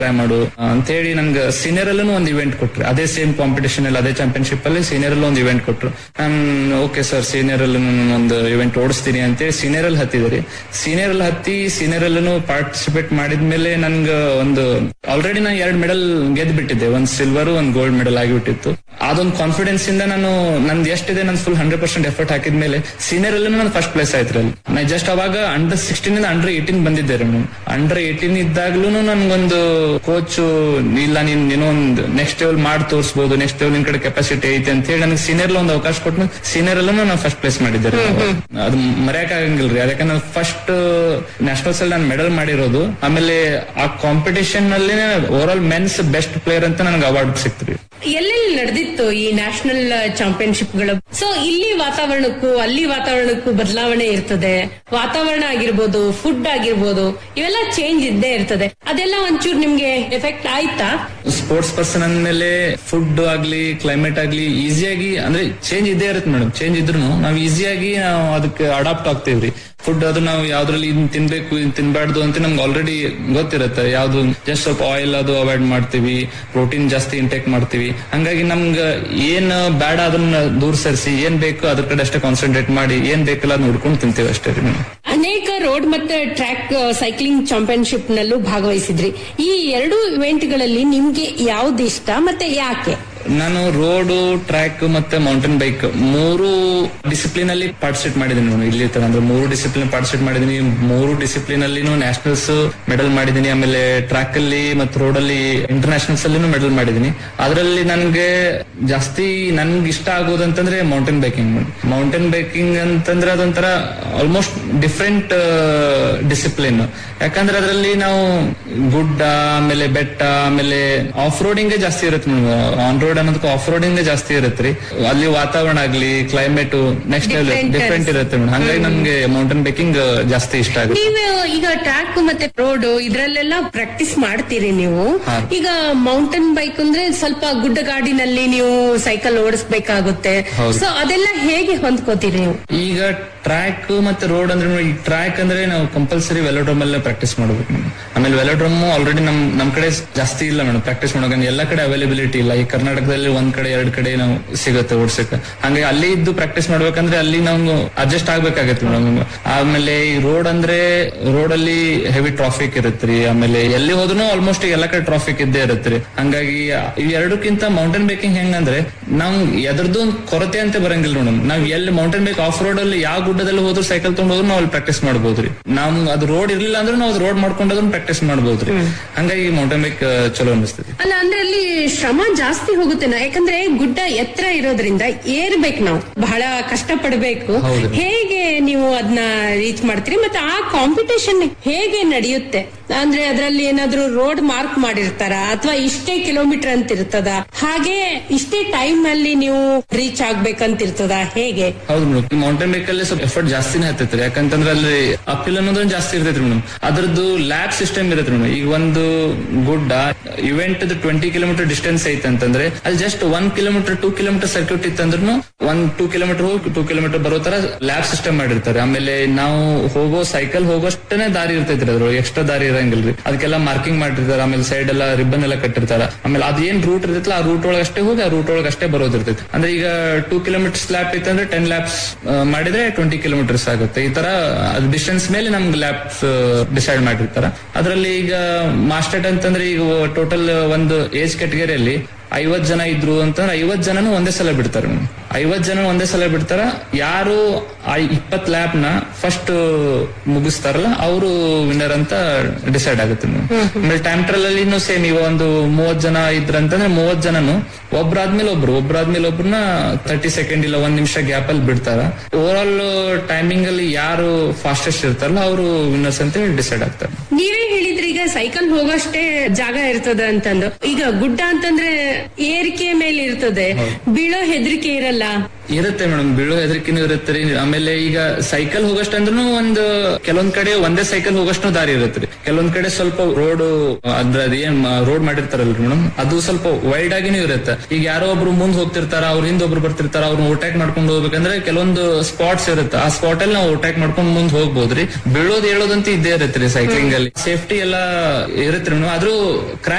Try ಮಾಡು ಅಂತ ಹೇಳಿ ನನ್ಗೆ ಸೀನಿಯರ್ ಅಲ್ಲೂ ಒಂದು ಇವೆಂಟ್ ಕೊಟ್ರು ಅದೇ ಸೇಮ್ ಕಾಂಪಿಟೇಷನ್ ಅಲ್ಲಿ ಅದೇ ಚಾಂಪಿಯನ್ಶಿಪ್ ಅಲ್ಲಿ ಸೀನಿಯರ್ ಅಲ್ಲಿ ಒಂದು ಇವೆಂಟ್ ಕೊಟ್ರು ನಾನು ಓಕೆ ಸರ್ ಸೀನಿಯರ್ ಅಲ್ಲಿ ನಾನು ಒಂದು ಇವೆಂಟ್ ಓಡಿಸ್ತೀನಿ ಅಂತೇಳಿ ಸೀನಿಯರ್ ಅಲ್ಲಿ ಹತ್ತಿದ್ರಿ ಸೀನಿಯರ್ ಅಲ್ಲಿ ಹತ್ತಿ ಸೀನಿಯರ್ ಅಲ್ಲೂ ಪಾರ್ಟಿಸಿಪೇಟ್ ಮಾಡಿದ್ಮೇಲೆ ನನ್ಗೆ ಒಂದು ಆಲ್ರೆಡಿ ನಾನು ಎರಡು ಮೆಡಲ್ ಗೆದ್ದು ಬಿಟ್ಟಿದ್ದೆ ಒಂದ್ ಸಿಲ್ವರ್ ಒಂದ್ ಗೋಲ್ಡ್ ಮೆಡಲ್ ಆಗಿಬಿಟ್ಟಿತ್ತು ಅದೊಂದು ಕಾನ್ಫಿಡೆನ್ಸ್ ಇಂದ ನಾನು ನಂದು ಎಷ್ಟಿದೆ ನಾನು ಫುಲ್ ಹಂಡ್ರೆಡ್ ಪರ್ಸೆಂಟ್ ಎಫರ್ಟ್ ಹಾಕಿದ್ಮೇಲೆ ಸೀನಿಯರ್ ಅಲ್ಲಿ ನಾನು ಫಸ್ಟ್ ಪ್ಲೇಸ್ ಆಯ್ತು ಅಲ್ಲಿ ನಾ ಜಸ್ಟ್ ಅವಾಗ ಅಂಡರ್ ಸಿಕ್ಸ್ಟೀನ್ ಇಂದ ಅಂಡರ್ ಏಟೀನ್ ಬಂದಿದ್ದೆ ರೀ ಅಂಡರ್ ಏಟೀನ್ ಇದ್ದಾಗ್ಲೂ ನನ್ಗೊಂದು ಕೋಚ್ ಇಲ್ಲ ನೀನ್ ಏನೋ ಒಂದು ನೆಕ್ಸ್ಟ್ ಲೆವೆಲ್ ಮಾಡಿ ತೋರಿಸಬಹುದು ನೆಕ್ಸ್ಟ್ ಲೆವೆಲ್ ನಿನ್ ಕಡೆ ಕೆಪಾಸಿಟಿ ಐತೆ ಅಂತ ಹೇಳಿ ನನಗೆ ಸೀನಿಯರ್ ಒಂದು ಅವಕಾಶ ಕೊಟ್ಟು ಸೀನಿಯರ್ ಅಲ್ಲೂ ನಾನು ಫಸ್ಟ್ ಪ್ಲೇಸ್ ಮಾಡಿದ್ದೆ ರೀ. ಅದು ಮರೆಯಕ್ ಆಗಂಗಿಲ್ರಿ ಅದಕ್ಕೆ ನಾನು ಫಸ್ಟ್ ನ್ಯಾಷನಲ್ಸ್ ಅಲ್ಲಿ ನಾನು ಮೆಡಲ್ ಮಾಡಿರೋದು ಆಮೇಲೆ ಆ ಕಾಂಪಿಟೇಷನ್ ನಲ್ಲಿ over all men's best player ಅಂತ ನನಗೆ ಅವಾರ್ಡ್ ಸಿಕ್ತ್ರಿ ಎಲ್ಲೆಲ್ಲಿ ನಡೆದಿತ್ತು ಈ ನ್ಯಾಷನಲ್ ಚಾಂಪಿಯನ್ಶಿಪ್ ಗಳು ಸೊ ಇಲ್ಲಿ ವಾತಾವರಣಕ್ಕೂ ಅಲ್ಲಿ ವಾತಾವರಣಕ್ಕೂ ಬದಲಾವಣೆ ಇರ್ತದೆ ವಾತಾವರಣ ಆಗಿರ್ಬೋದು ಫುಡ್ ಆಗಿರ್ಬೋದು ಇವೆಲ್ಲ ಚೇಂಜ್ ಇದ್ದೇ ಇರ್ತದೆ ಅದೆಲ್ಲ ಒಂಚೂರು ನಿಮ್ಗೆ ಎಫೆಕ್ಟ್ ಆಯ್ತಾ ಸ್ಪೋರ್ಟ್ಸ್ ಪರ್ಸನ್ ಅಂದ್ಮೇಲೆ ಫುಡ್ ಆಗ್ಲಿ ಕ್ಲೈಮೇಟ್ ಆಗ್ಲಿ ಈಸಿಯಾಗಿ ಅಂದ್ರೆ ಚೇಂಜ್ ಇದ್ದೇ ಇರುತ್ತೆ ಮೇಡಮ್ ಚೇಂಜ್ ಇದ್ರು ನಾವು ಈಸಿಯಾಗಿ ನಾವು ಅದಕ್ಕೆ ಅಡಾಪ್ಟ್ ಆಗ್ತೇವ್ರಿ ಫುಡ್ ಅದು ನಾವು ಯಾವ್ದ್ರಲ್ಲಿ ಇದನ್ನ ತಿನ್ಬೇಕು ಇದನ್ನ ತಿನ್ಬಾರ್ದು ಅಂತ ನಮ್ಗೆ ಆಲ್ರೆಡಿ ಗೊತ್ತಿರುತ್ತೆ ಯಾವ್ದು ಜಸ್ಟ್ ಸ್ವಲ್ಪ ಆಯಿಲ್ ಅದು ಅವಾಯ್ಡ್ ಮಾಡ್ತೀವಿ ಪ್ರೋಟೀನ್ ಜಾಸ್ತಿ ಇಂಟೇಕ್ ಮಾಡ್ತೀವಿ ಹಂಗಾಗಿ ನಮ್ಗೆ ಏನ್ ಬೇಡ ಅದನ್ನ ದೂರ ಸರಿಸಿ ಏನ್ ಬೇಕು ಅದ್ರ ಕಡೆ ಅಷ್ಟೇ ಕಾನ್ಸಂಟ್ರೇಟ್ ಮಾಡಿ ಏನ್ ಬೇಕಲ್ಲ ಅದ್ ನೋಡ್ಕೊಂಡು ತಿಂತೀವಿ ಅಷ್ಟೇ ರೀ ಮೇಡಮ್ ಅನೇಕ ರೋಡ್ ಮತ್ತೆ ಟ್ರ್ಯಾಕ್ ಸೈಕ್ಲಿಂಗ್ ಚಾಂಪಿಯನ್ಶಿಪ್ ನಲ್ಲೂ ಭಾಗವಹಿಸಿದ್ರಿ ಈ ಎರಡು ಇವೆಂಟ್ ಗಳಲ್ಲಿ ನಿಮ್ಗೆ ಯಾವ್ದು ಇಷ್ಟ ಮತ್ತೆ ಯಾಕೆ ನಾನು ರೋಡ್ ಟ್ರ್ಯಾಕ್ ಮತ್ತೆ ಮೌಂಟೇನ್ ಬೈಕ್ ಮೂರು ಡಿಸಿಪ್ಲಿನ್ ಅಲ್ಲಿ ಪಾರ್ಟಿಸಿಪೇಟ್ ಮಾಡಿದ್ದೀನಿ ನಾನು ಇಲ್ಲಿ ತರ ಅಂದ್ರೆ ಮೂರು ಡಿಸಿಪ್ಲಿನ್ ಪಾರ್ಟಿಸಿಪೇಟ್ ಮಾಡಿದ್ದೀನಿ ಮೂರು ಡಿಸಿಪ್ಲಿನ್ ಅಲ್ಲಿ ನ್ಯಾಷನಲ್ಸ್ ಮೆಡಲ್ ಮಾಡಿದ್ದೀನಿ ಆಮೇಲೆ ಟ್ರ್ಯಾಕ್ ಅಲ್ಲಿ ಮತ್ತೆ ರೋಡ್ ಅಲ್ಲಿ ಇಂಟರ್ನ್ಯಾಷನಲ್ಸ್ ಅಲ್ಲಿ ಮೆಡಲ್ ಮಾಡಿದ್ದೀನಿ ಅದರಲ್ಲಿ ನನ್ಗೆ ಜಾಸ್ತಿ ನನ್ಗೆ ಇಷ್ಟ ಆಗೋದಂತಂದ್ರೆ ಮೌಂಟೇನ್ ಬೈಕಿಂಗ್ ಮೌಂಟೇನ್ ಬೈಕಿಂಗ್ ಅಂತಂದ್ರೆ ಅದೊಂಥರ ಆಲ್ಮೋಸ್ಟ್ ಡಿಫ್ರೆಂಟ್ ಡಿಸಿಪ್ಲಿನ್ ಯಾಕಂದ್ರೆ ಅದರಲ್ಲಿ ನಾವು ಗುಡ್ಡ ಆಮೇಲೆ ಬೆಟ್ಟ ಆಮೇಲೆ ಆಫ್ ರೋಡಿಂಗ್ ಜಾಸ್ತಿ ಇರುತ್ತೆ ಆನ್ ರೋಡ್ ಅನ್ನೋದಕ್ಕೆ ಆಫ್ ರೋಡಿಂಗ್ ಜಾಸ್ತಿ ಇರುತ್ತೆ ರೀ ಅಲ್ಲಿ ವಾತಾವರಣ ಆಗ್ಲಿ ಕ್ಲೈಮೇಟ್ ನೆಕ್ಸ್ಟ್ Different ಡಿಫ್ರೆಂಟ್ ಇರುತ್ತೆ ಮೇಡಮ್ ಹಂಗಾಗಿ ನಮ್ಗೆ ಮೌಂಟೇನ್ ಬೈಕಿಂಗ್ ಜಾಸ್ತಿ ಇಷ್ಟ ಆಗುತ್ತೆ ನೀವು ಈಗ ಟ್ರ್ಯಾಕ್ ಮತ್ತೆ ರೋಡ್ ಇದ್ರಲ್ಲೆಲ್ಲ ಪ್ರಾಕ್ಟೀಸ್ ಮಾಡ್ತೀರಿ ನೀವು ಹಾ. ಈಗ ಮೌಂಟೇನ್ ಬೈಕ್ ಅಂದ್ರೆ ಸ್ವಲ್ಪ ಗುಡ್ಡಗಾಡಿನಲ್ಲಿ ನೀವು ಸೈಕಲ್ ಓಡಿಸ್ಬೇಕಾಗುತ್ತೆ ಹೌದು. ಸೊ ಅದೆಲ್ಲ ಹೇಗೆ ಹೊಂದ್ಕೋತೀರಿ ನೀವು ಈಗ ಟ್ರ್ಯಾಕ್ ಮತ್ತೆ ರೋಡ್ ಅಂದ್ರೆ ನೋಡಿ, ಈ ಟ್ರ್ಯಾಕ್ ಅಂದ್ರೆ ನಾವು ಕಂಪಲ್ಸರಿ ವೆಲೋಡ್ರಮ್ ಅಲ್ಲೇ ಪ್ರಾಕ್ಟೀಸ್ ಮಾಡ್ಬೇಕು ಮೇಡಮ್ ಆಮೇಲೆ ವೆಲೋಡ್ರಮ್ ಆಲ್ರೆಡಿ ನಮ್ ನಮ್ ಕಡೆ ಜಾಸ್ತಿ ಇಲ್ಲ ಮೇಡಮ್ ಪ್ರಾಕ್ಟೀಸ್ ಮಾಡೋಕೆ ಎಲ್ಲ ಕಡೆ ಅವೈಲೇಬಿಲಿಟಿ ಇಲ್ಲ ಈ ಕರ್ನಾಟಕದಲ್ಲಿ ಒಂದ್ ಕಡೆ ಎರಡ್ ಕಡೆ ನಾವು ಸಿಗುತ್ತೆ ಓಡ್ಸಕ್ಕೆ ಹಂಗಾಗಿ ಅಲ್ಲಿ ಇದ್ದು ಪ್ರಾಕ್ಟೀಸ್ ಮಾಡ್ಬೇಕಂದ್ರೆ ಅಲ್ಲಿ ನಾವು ಅಡ್ಜಸ್ಟ್ ಆಗ್ಬೇಕಾಗತ್ತೆ ಮೇಡಮ್ ಆಮೇಲೆ ಈ ರೋಡ್ ಅಂದ್ರೆ ರೋಡ್ ಅಲ್ಲಿ ಹೆವಿ ಟ್ರಾಫಿಕ್ ಇರುತ್ತೆ ರೀ ಆಮೇಲೆ ಎಲ್ಲಿ ಹೋದ್ರು ಆಲ್ಮೋಸ್ಟ್ ಎಲ್ಲ ಕಡೆ ಟ್ರಾಫಿಕ್ ಇದ್ದೇ ಇರುತ್ತೆ ರೀ ಹಂಗಾಗಿ ಈ ಎರಡಕ್ಕಿಂತ ಮೌಂಟೇನ್ ಬೈಕಿಂಗ್ ಹೆಂಗಂದ್ರೆ ನಾವು ಎದ್ರದ್ದು ಒಂದು ಕೊರತೆ ಅಂತ ಬರಂಗಿಲ್ಲ ಮೇಡಮ್ ನಾವ್ ಎಲ್ಲಿ ಮೌಂಟೇನ್ ಬೈಕ್ ಆಫ್ ರೋಡ್ ಅಲ್ಲಿ ಯಾವ ಗುಡ್ಡದಲ್ಲಿ ಹೋದ್ರು ಸೈಕಲ್ ತಗೊಂಡು ಹೋದ್ರು ನಾವು ಅಲ್ಲಿ ಪ್ರಾಕ್ಟೀಸ್ ಮಾಡ್ಬೋದ್ರಿ ನಾವು ಅದು ರೋಡ್ ಇರ್ಲಿಲ್ಲ ಅಂದ್ರೆ ನಾವು ರೋಡ್ ಮಾಡ್ಕೊಂಡು ಅದನ್ನ ಪ್ರಾಕ್ಟೀಸ್ ಮಾಡ್ಬೋದ್ರಿ ಹಂಗಾಗಿ ಮೌಂಟೇನ್ ಬೈಕ್ ಚಲೋ ಅನಿಸ್ತದೆ ಅಲ್ಲ ಅಂದ್ರೆ ಅಲ್ಲಿ ಶ್ರಮ ಜಾಸ್ತಿ ಹೋಗುತ್ತೆ ಯಾಕಂದ್ರೆ ಗುಡ್ಡ ಎತ್ತರ ಇರೋದ್ರಿಂದ ಏರ್ಬೇಕು ನಾವು ಬಹಳ ಕಷ್ಟ ಪಡ್ಬೇಕು ಹೌದು. ಹೇಗೆ ನೀವು ಅದನ್ನ ರೀಚ್ ಮಾಡ್ತೀರಿ ಮತ್ತೆ ಆ ಕಾಂಪಿಟೇಷನ್ ಹೇಗೆ ನಡೆಯುತ್ತೆ ಅಂದ್ರೆ ಅದರಲ್ಲಿ ಏನಾದ್ರೂ ರೋಡ್ ಮಾರ್ಕ್ ಮಾಡಿರ್ತಾರ ಅಥವಾ ಇಷ್ಟೇ ಕಿಲೋಮೀಟರ್ ಅಂತ ಇರ್ತದ ಹಾಗೆ ಇಷ್ಟೇ ಟೈಮ್ ಅಲ್ಲಿ ನೀವು ರೀಚ್ ಆಗ್ಬೇಕಂತ ಇರ್ತದ ಹೇಗೆ ಹೌದು ಮೇಡಮ್ ಮೌಂಟೇನ್ ಬೈಕ್ ಅಲ್ಲಿ ಸ್ವಲ್ಪ ಎಫರ್ಟ್ ಜಾಸ್ತಿನೇ ಹತ್ತೈತ್ರಿ ಯಾಕಂತಂದ್ರೆ ಅಲ್ಲಿ ಅಪಿಲ್ ಅನ್ನೋದು ಜಾಸ್ತಿ ಇರ್ತೈತ್ರಿ ಮೇಡಮ್ ಅದ್ರದ್ದು ಲ್ಯಾಬ್ ಸಿಸ್ಟಮ್ ಇರುತ್ತೆ ಮೇಡಮ್ ಈಗ ಒಂದು ಗುಡ್ಡ ಇವೆಂಟ್ ಟ್ವೆಂಟಿ ಕಿಲೋಮೀಟರ್ ಡಿಸ್ಟೆನ್ಸ್ ಐತೆ ಅಂತಂದ್ರೆ ಅಲ್ಲಿ just one kilometre two kilometre circuit ಇತ್ತಂದ್ರೂ ಒನ್ ಟೂ ಕಿಲೋಮೀಟರ್ ಹೋಗಿ ಟೂ ಕಿಲೋಮೀಟರ್ ಬರೋ ತರ ಲ್ಯಾಬ್ ಸಿಸ್ಟಮ್ ಮಾಡಿರ್ತಾರೆ ಆಮೇಲೆ ನಾವು ಹೋಗೋ ಸೈಕಲ್ ಹೋಗೋಷ್ಟೇನೆ ದಾರಿ ಇರ್ತೈತ್ರಿ ಅದ್ರೊಳಗೆ ಎಕ್ಸ್ಟ್ರಾ ದಾರಿ ಇರಂಗಿಲ್ರಿ ಅದಕ್ಕೆಲ್ಲ ಮಾರ್ಕಿಂಗ್ ಮಾಡಿರ್ತಾರೆ ಆಮೇಲೆ ಸೈಡ್ ಎಲ್ಲ ರಿಬ್ಬನ್ ಎಲ್ಲ ಕಟ್ಟಿರ್ತಾರ ಆಮೇಲೆ ಅದೇನ್ ರೂಟ್ ಇರ್ತೈತಲ್ಲ ಆ ರೂಟ್ ಒಳಗೆ ಅಷ್ಟೇ ಹೋಗಿ ಆ ರೂಟ್ ಒಳಗೆ ಅಷ್ಟೇ ಬರೋದಿರ್ತೈತಿ ಅಂದ್ರೆ ಈಗ ಟೂ ಕಿಲೋಮೀಟರ್ಸ್ ಲ್ಯಾಪ್ ಇತ್ತಂದ್ರೆ ಟೆನ್ ಲ್ಯಾಪ್ಸ್ ಮಾಡಿದ್ರೆ ಟ್ವೆಂಟಿ ಕಿಲೋಮೀಟರ್ಸ್ ಆಗುತ್ತೆ ಈ ತರ ಡಿಸ್ಟೆನ್ಸ್ ಮೇಲೆ ನಮ್ಗೆ ಲ್ಯಾಪ್ಸ್ ಡಿಸೈಡ್ ಮಾಡಿರ್ತಾರ ಅದರಲ್ಲಿ ಈಗ ಮಾಸ್ಟರ್ಡ್ ಅಂತಂದ್ರೆ ಈಗ ಟೋಟಲ್ ಒಂದು ಏಜ್ ಕ್ಯಾಟಗರಿಯಲ್ಲಿ ಐವತ್ ಜನ ಇದ್ರು ಅಂತಂದ್ರೆ ಐವತ್ ಜನನು ಒಂದೇ ಸಲ ಬಿಡ್ತಾರೆ ಐವತ್ ಜನ ಒಂದೇ ಸಲ ಬಿಡ್ತಾರ ಯಾರು ಆ ಇಪ್ಪತ್ ಲ್ಯಾಪ್ ನ ಫಸ್ಟ್ ಮುಗಿಸ್ತಾರಲ್ಲ ಅವರು ವಿನ್ನರ್ ಅಂತ ಡಿಸೈಡ್ ಆಗುತ್ತೆ madam. ಆಮೇಲೆ ಟೈಮ್ ಟ್ರಲ್ ಅಲ್ಲಿ ಸೇಮ್ ಈಗ ಒಂದು ಮೂವತ್ ಜನ ಇದ್ರಂತಂದ್ರೆ ಮೂವತ್ ಜನನು ಒಬ್ರಾದ್ಮೇಲೆ ಒಬ್ರು ಒಬ್ರಾದ್ಮೇಲೆ ಒಬ್ರನ್ನ ತರ್ಟಿ ಸೆಕೆಂಡ್ ಇಲ್ಲ ಒಂದ್ ನಿಮಿಷ ಗ್ಯಾಪ್ ಅಲ್ಲಿ ಬಿಡ್ತಾರ ಓವರ್ ಆಲ್ ಟೈಮಿಂಗ್ ಅಲ್ಲಿ ಯಾರು ಫಾಸ್ಟೆಸ್ಟ್ ಇರ್ತಾರಲ್ಲ ಅವರು ವಿನ್ನರ್ಸ್ ಅಂತ ಹೇಳಿ ಡಿಸೈಡ್ ಆಗ್ತಾರೆ ನೀವೇ ಹೇಳಿದ್ರಿ ಈಗ ಸೈಕಲ್ ಹೋಗೋಷ್ಟೇ ಜಾಗ ಇರ್ತದ ಅಂತಂದು ಈಗ ಗುಡ್ಡ ಅಂತಂದ್ರೆ ಏರಿಕೆ ಮೇಲೆ ಇರ್ತದೆ ಬೀಳೋ ಹೆದರಿಕೆ ಇರಲ್ಲ ಇರುತ್ತೆ ಮೇಡಮ್ ಬೀಳೋ ಹೆದರಿಕೆನೂ ಇರುತ್ತೆ ರೀ ಆಮೇಲೆ ಈಗ ಸೈಕಲ್ ಹೋಗಷ್ಟಂದ್ರೂ ಒಂದು ಕೆಲವೊಂದ್ ಕಡೆ ಒಂದೇ ಸೈಕಲ್ ಹೋಗಷ್ಟು ದಾರಿ ಇರುತ್ತೆ ರೀ ಕೆಲವೊಂದ್ ಕಡೆ ಸ್ವಲ್ಪ ರೋಡ್ ಅದ್ರ ಏನ್ ರೋಡ್ ಮಾಡಿರ್ತಾರಲ್ರಿ ಮೇಡಮ್ ಅದು ಸ್ವಲ್ಪ ವೈಡ್ ಆಗಿನೂ ಇರುತ್ತೆ ಈಗ ಯಾರೋ ಒಬ್ರು ಮುಂದ್ ಹೋಗ್ತಿರ್ತಾರ ಅವ್ರ ಹಿಂದ್ ಒಬ್ರು ಬರ್ತಿರ್ತಾರ ಅವ್ರನ್ನ ಓಟ್ಯಾಕ್ ಮಾಡ್ಕೊಂಡು ಹೋಗ್ಬೇಕಂದ್ರೆ ಕೆಲವೊಂದು ಸ್ಪಾಟ್ಸ್ ಇರುತ್ತೆ ಆ ಸ್ಪಾಟ್ ಅಲ್ಲಿ ನಾವು ಓಟ್ಯಾಕ್ ಮಾಡ್ಕೊಂಡು ಮುಂದ್ ಹೋಗ್ಬೋದ್ರಿ ಬೀಳೋದ್ ಹೇಳೋದಂತೂ ಇದ್ದೇ ಇರುತ್ತೆ ರೀ ಸೈಕ್ಲಿಂಗ್ ಅಲ್ಲಿ ಸೇಫ್ಟಿ ಎಲ್ಲ ಇರುತ್ತೆ ಮೇಡಮ್ ಆದ್ರೂ